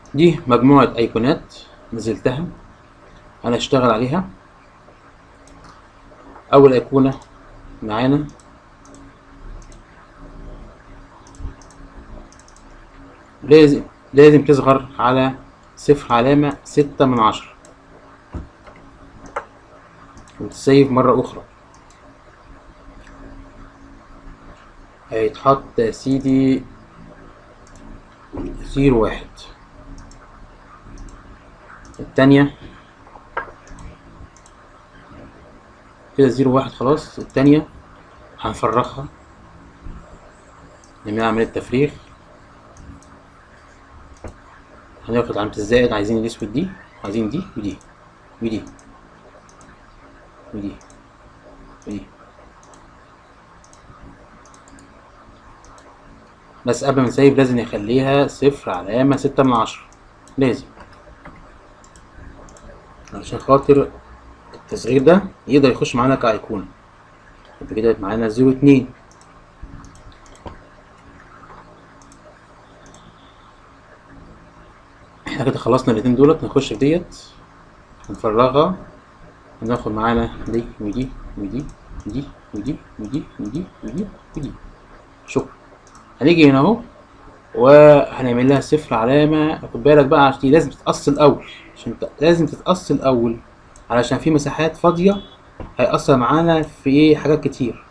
دي مجموعة أيقونات نزلتها أنا أشتغل عليها أول أيقونة معانا لازم لازم تظهر على صفر علامة ستة من عشرة وتسيف مرة أخرى هيتحط يا سيدي زيرو واحد التانية كده زيرو واحد خلاص التانية هنفرغها نعمل عملية تفريغ هناخد علامة الزائد عايزين الأسود دي عايزين دي ودي ودي ودي ودي بس قبل ما نسيب لازم نخليها صفر علامة ستة من عشرة لازم علشان خاطر التصغير ده يقدر يخش معانا كأيقونة يبقى كده معانا زيرو اتنين احنا كده خلصنا الاتنين دولت نخش في ديت نفرغها وناخد معانا دي ودي ودي ودي ودي ودي ودي ودي ودي شكرا هنيجي هنا اهو وهنعمل لها صفر علامة خد بالك بقى عشان دي لازم تتقص الأول عشان ت- لازم تتقص الأول علشان في مساحات فاضية هيأثر معانا في ايه حاجات كتير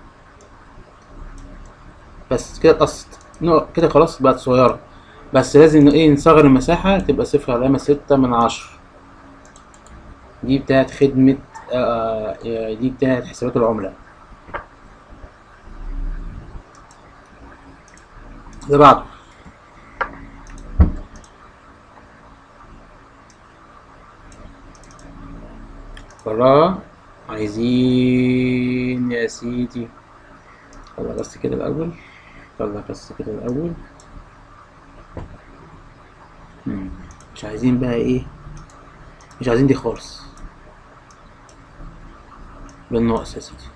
بس كده اتقصت نقط كده خلاص بقت صغيرة بس لازم ايه نصغر المساحة تبقى صفر علامة ستة من عشرة دي بتاعت خدمة آه آه، دي بتاعت حسابات العملة ده بعده فراغ عايزين يا سيدي طلع بس كده الأول طلع بس كده الأول مم. مش عايزين بقى ايه مش عايزين دي خالص بالناقص يا سيدي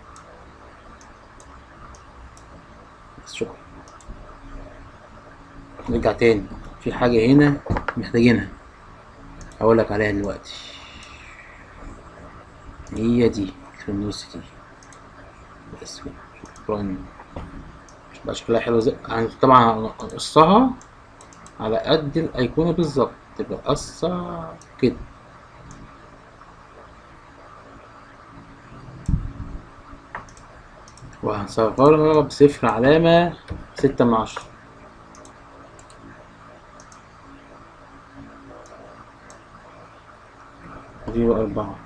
بس شكرا نرجع تاني في حاجة هنا محتاجينها هقول لك عليها دلوقتي هي دي في النص دي بس كده. شكرا بقى شكلها حلو زي يعني طبعا هنقصها على قد الأيقونة بالظبط تبقى قصة كده وهنصغرها بصفر علامة ستة من عشرة زيرو أربعة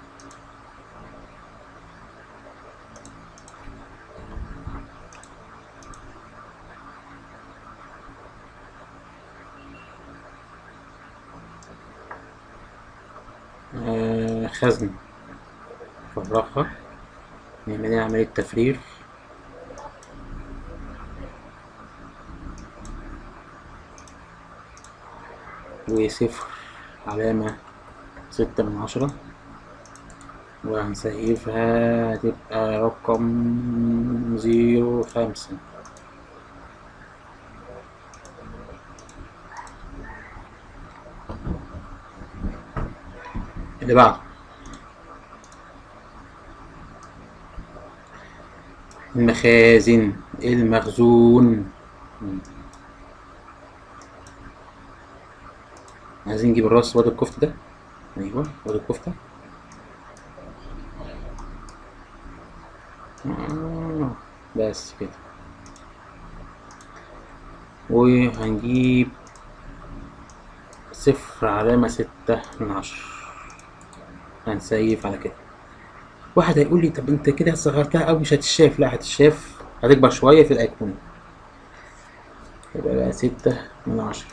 آه، خزن فرغها نعمل لها عملية تفريغ وصفر علامة ستة من عشرة وهنسيفها هتبقى رقم زيرو خمسة اللي بعده المخازن المخزون عايزين نجيب الراس واد الكفتة ده ايوه واد الكفتة آه، بس كده وهنجيب صفر علامة ستة من عشرة هنسيف على كده واحد هيقول لي طب انت كده صغرتها قوي مش هتشاف لا هتشاف هتكبر شوية في الأيقونة يبقى بقى ستة من عشرة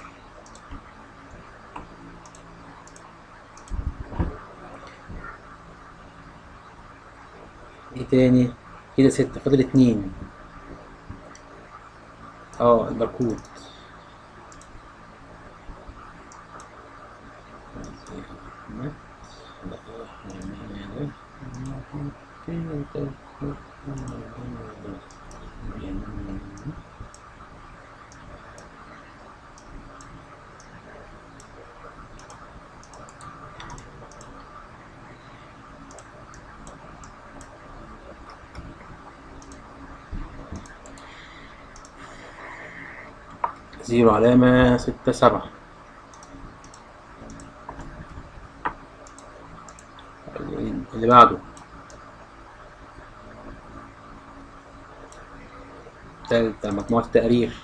ايه تاني كده ستة فاضل اتنين اه الباركود زيرو علامة ستة سبعة اللي بعده تالتة مجموعة التقرير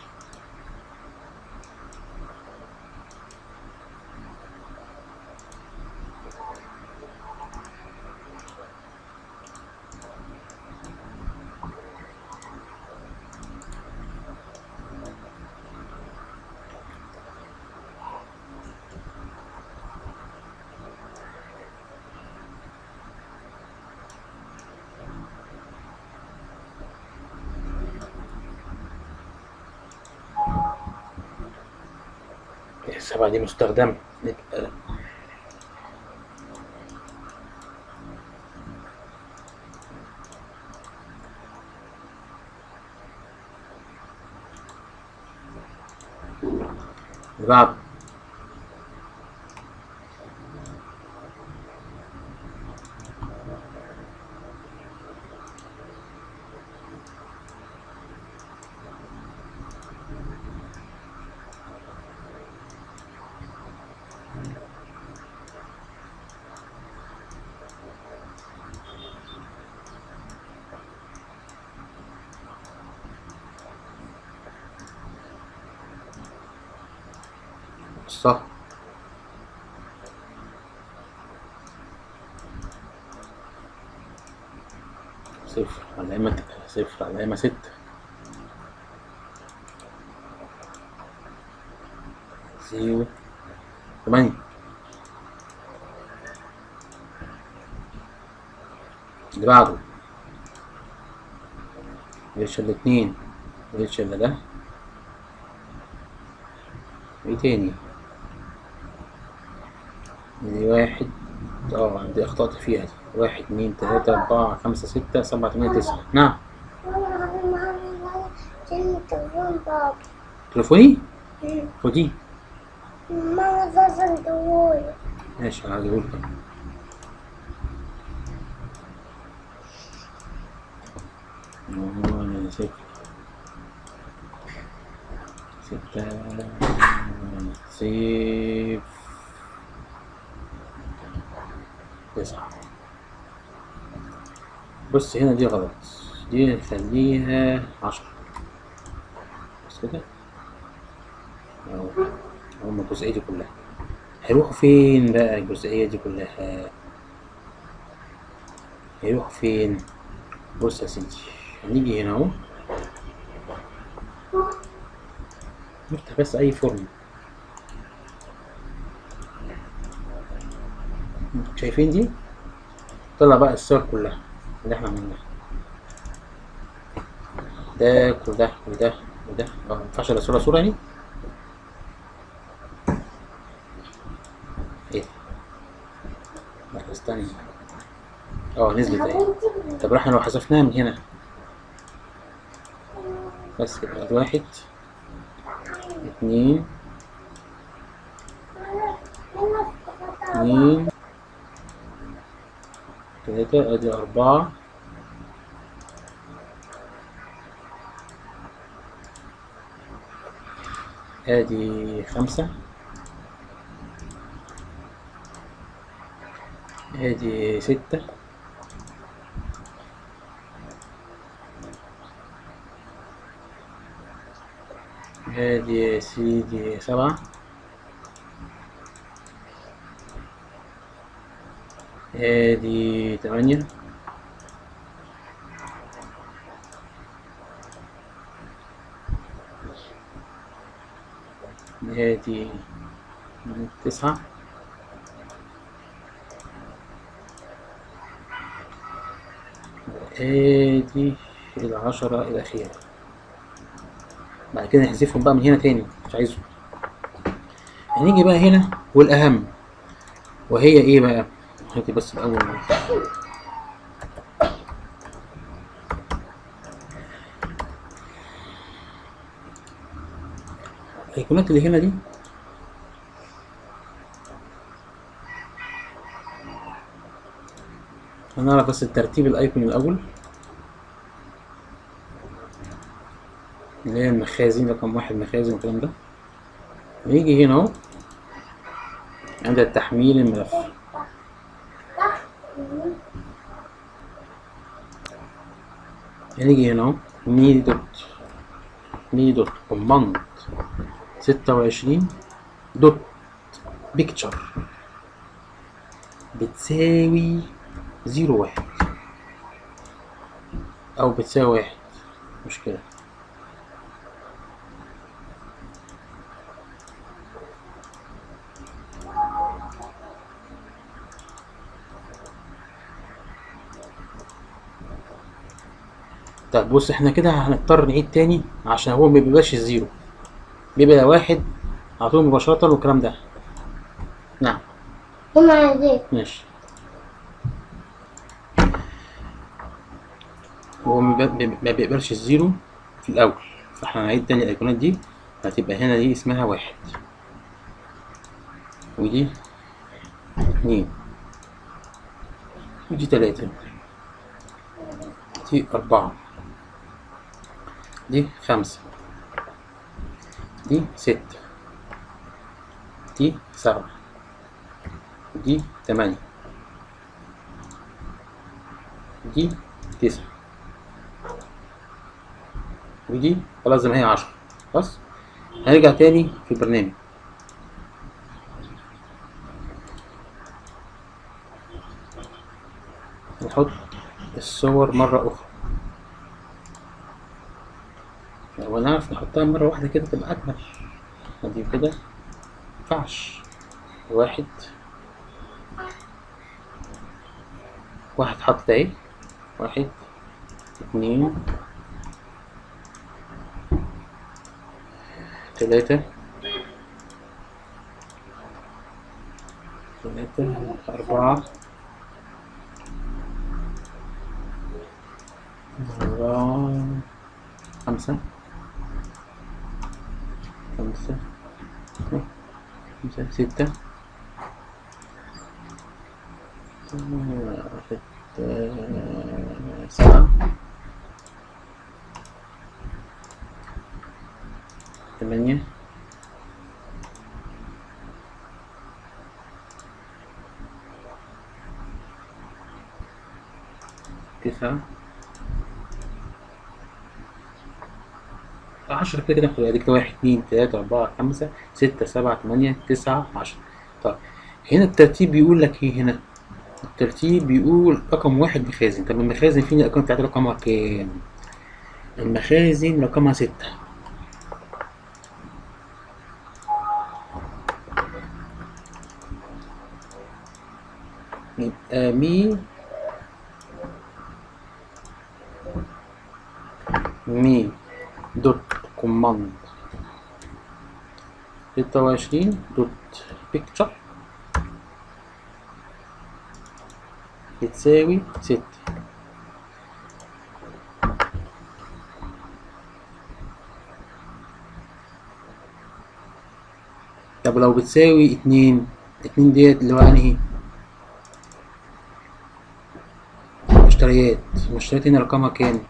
السبعة دي مستخدمة نبقى اللي بعده صح صفر علامة صفر علامة ستة زيرو ثمانية اللي بعده مبقتش الا اتنين مبقتش الا ده ايه تاني دي واحد اه عندي اخطأت فيها دي واحد اتنين تلاتة اربعة خمسة ستة سبعة تمانية تسعة نعم تليفون بابا تليفوني خديه ماما لازم تقول ماشي هجيبهولك أنا صفر ستة صفر تسعة بص هنا دي غلط دي نخليها عشرة بس كده أهو هما الجزئية دي كلها هيروحوا فين بقى الجزئية دي كلها هيروحوا فين بص يا سيدي هنيجي هنا اهو نفتح بس اي فورم شايفين دي طلع بقى الصور كلها اللي احنا عملناها ده كل ده وده وده اه مينفعش الا صورة صورة يعني ايه لا استنى اه نزلت اهي طب احنا لو حذفناها من هنا بس كده ادي واحد اتنين اتنين تلاتة ادي اربعة ادي خمسة ادي ستة ادي يا سيدي سبعة ادي تمانية ادي تسعة ادي العشرة الأخيرة بعد كده نحذفهم بقى من هنا تاني مش عايزهم هنيجي بقى هنا والأهم وهي ايه بقى هاتي بس الأول الأيقونات اللي هنا دي هنعرف بس الترتيب الأيقوني الأول اللي هي المخازن رقم واحد مخازن والكلام ده نيجي هنا اهو عند تحميل الملف هنيجي هنا اهو مي دوت مي دوت كوماند ستة وعشرين دوت بيكتشر بتساوي زيرو واحد أو بتساوي واحد مشكلة طب بص احنا كده هنضطر نعيد تاني عشان هو ما بيبقاش الزيرو بيبقى واحد على طول مباشرة والكلام ده نعم هنا عايزين ماشي هو ما بي- ما بيقبلش الزيرو في الأول فاحنا هنعيد تاني الأيقونات دي هتبقى هنا دي اسمها واحد ودي اتنين ودي تلاتة دي أربعة دي خمسة دي ستة دي سبعة دي تمانية دي تسعة ودي خلاص زي ما هي عشرة خلاص هنرجع تاني في البرنامج نحط الصور مرة أخرى لو نعرف نحطها مرة واحدة كده تبقى أجمل ادي كده مينفعش واحد واحد حط اهي واحد اتنين تلاتة تلاتة أربعة أربعة خمسة خمسة خمسة ستة ستة سبعة ثمانية تسعة عشرة كده كده خد كده واحد اتنين تلاتة أربعة خمسة ستة سبعة تمانية تسعة عشرة طيب هنا الترتيب بيقول لك ايه هنا الترتيب بيقول رقم واحد مخازن طب المخازن فين الأرقام بتاعت رقمها كام المخازن رقمها ستة يبقى مي مي دوت كوماند ستة وعشرين دوت بيكتشر بتساوي ستة طب لو بتساوي اتنين اتنين ديت اللي هو انهي مشتريات المشتريات هنا رقمها كام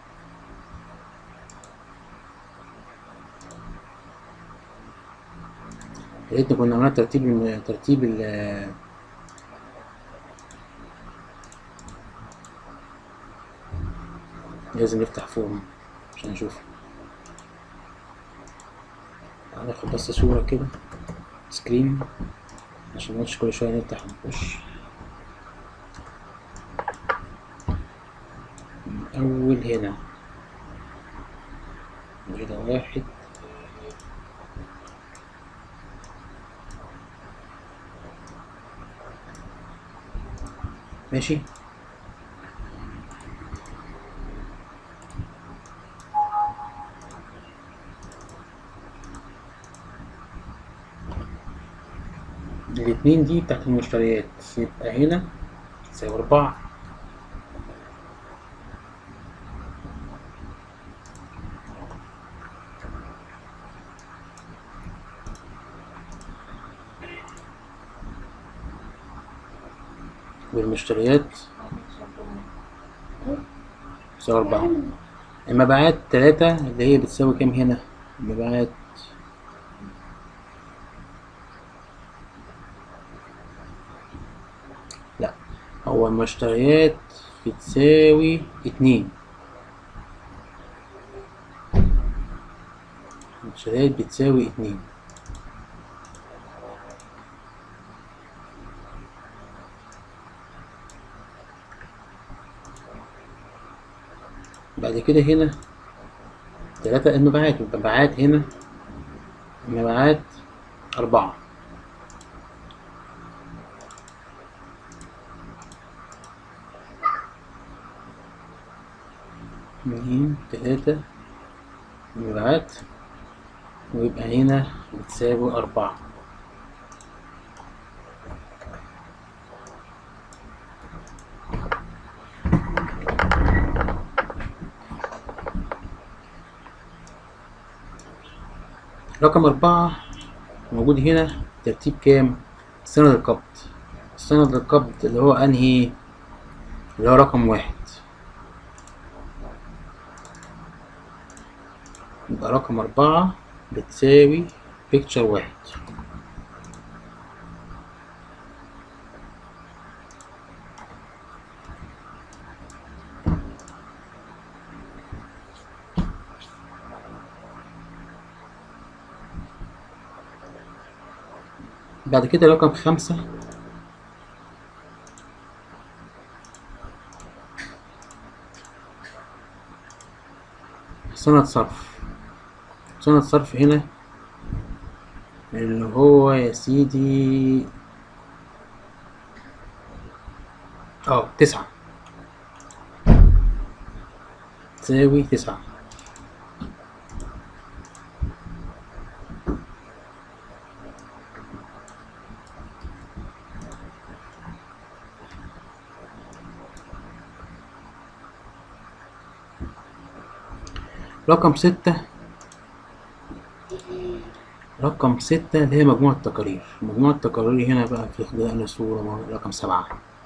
يا ريتنا كنا عملنا ترتيب الم- ترتيب ال لازم نفتح فورم عشان نشوف هناخد بس صورة كده سكرين عشان مش كل شوية نفتح ونخش من أول هنا كده واحد ماشي الاتنين دي بتاعت المشتريات يبقى هنا تساوي أربعة والمشتريات تساوي أربعة المبيعات تلاتة اللي هي بتساوي كام هنا؟ المبيعات هو المشتريات بتساوي اتنين المشتريات بتساوي اتنين بعد كده هنا تلاتة المبيعات المبيعات هنا المبيعات أربعة اتنين تلاتة المبيعات ويبقى هنا بتساوي أربعة رقم أربعة موجود هنا ترتيب كام؟ سند القبض سند القبض اللي هو أنهي اللي هو رقم واحد يبقى رقم أربعة بتساوي بيكتشر واحد بعد كده رقم خمسة سند صرف سند صرف هنا اللي هو يا سيدي اه تسعة تساوي تسعة رقم ستة رقم ستة اللي هي مجموعة تقارير مجموعة تقارير هنا بقى في خلال صورة رقم سبعة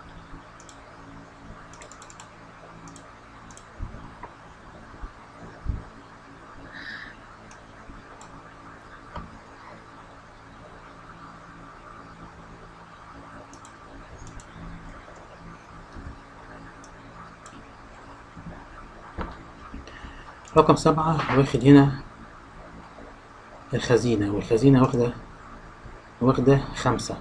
رقم سبعة واخد هنا الخزينة والخزينة واخدة واخدة خمسة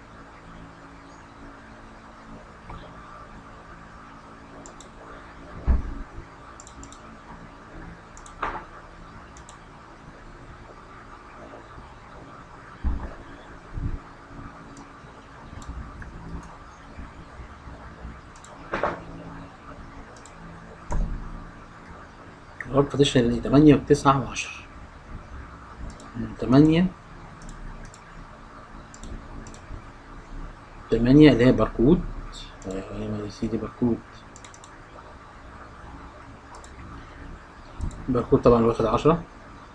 الغرفة تشمل تمانية وتسعة وعشرة تمانية تمانية اللي هي باركود يا سيدي باركود باركود طبعا واخد عشرة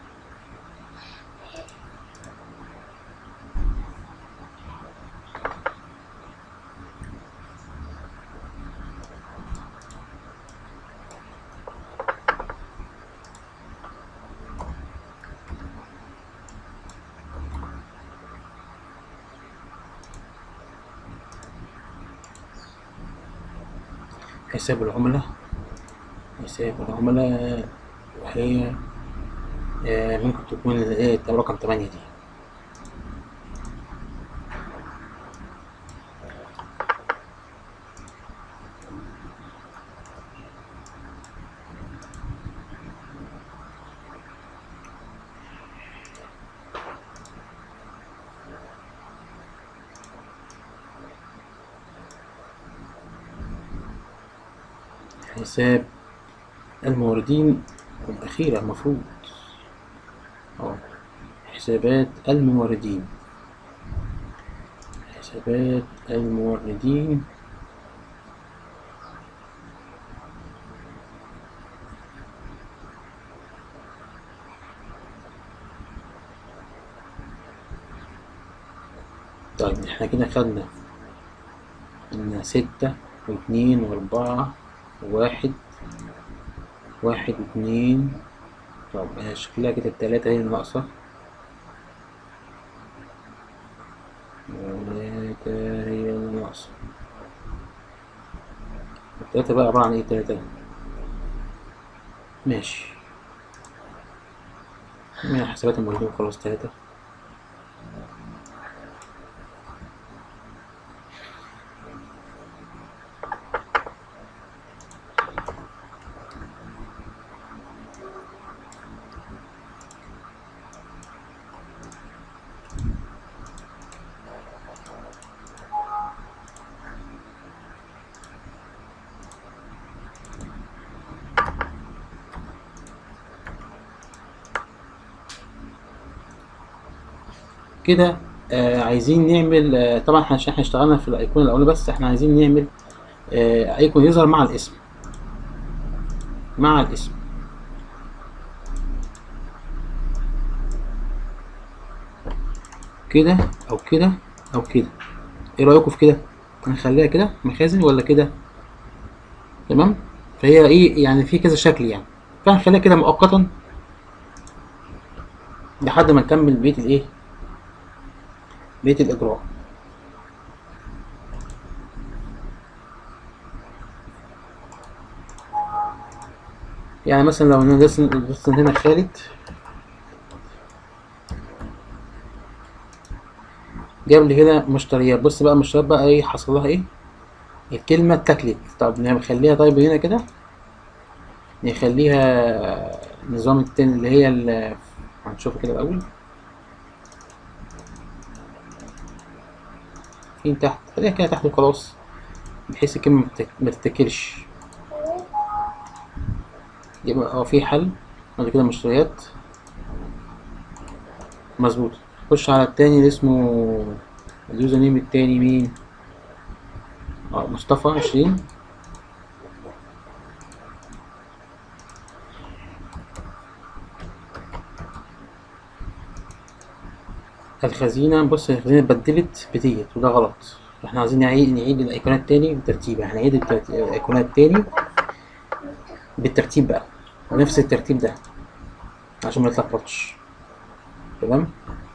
حساب العملة حساب العملة وهي آه، ممكن تكون ايه رقم تمانية دي حساب الموردين الأخيرة المفروض اه حسابات الموردين حسابات الموردين طيب احنا كده خدنا قلنا ستة واثنين وأربعة وواحد واحد اتنين طب هي شكلها كده التلاتة هي اللي ناقصة تلاتة هي اللي ناقصة تلاتة بقى عبارة عن ايه تلاتة ماشي من حسابات الموجودين خلاص تلاتة كده آه عايزين نعمل آه طبعا احنا عشان احنا اشتغلنا في الايقونه الاولى بس احنا عايزين نعمل آه ايقون يظهر مع الاسم مع الاسم كده او كده او كده ايه رايكم في كده هنخليها كده مخازن ولا كده تمام فهي ايه يعني في كذا شكل يعني فهنخليها كده مؤقتا لحد ما نكمل بيت الايه بيت الإجراء يعني مثلا لو أنا لسه لسه هنا خالد جاب لي هنا مشتريات بص بقى المشتريات بقى ايه حصل لها ايه الكلمة اتاكلت طب نخليها طيب هنا كده نخليها نظام التاني اللي هي ال- هنشوفه كده الأول فين تحت خليها كده تحت وخلاص بحيث الكلمة متت- ما تتاكلش يبقى اه في حل بعد كده مشتريات مظبوط خش على التاني اللي اسمه اليوزر نيم التاني مين اه مصطفى عشرين الخزينة بص الخزينة اتبدلت بديت وده غلط احنا عايزين نعيد نعيد الايقونات تاني بالترتيب يعني هنعيد الترت- الايقونات تاني بالترتيب بقى نفس الترتيب ده عشان ما نتلخبطش تمام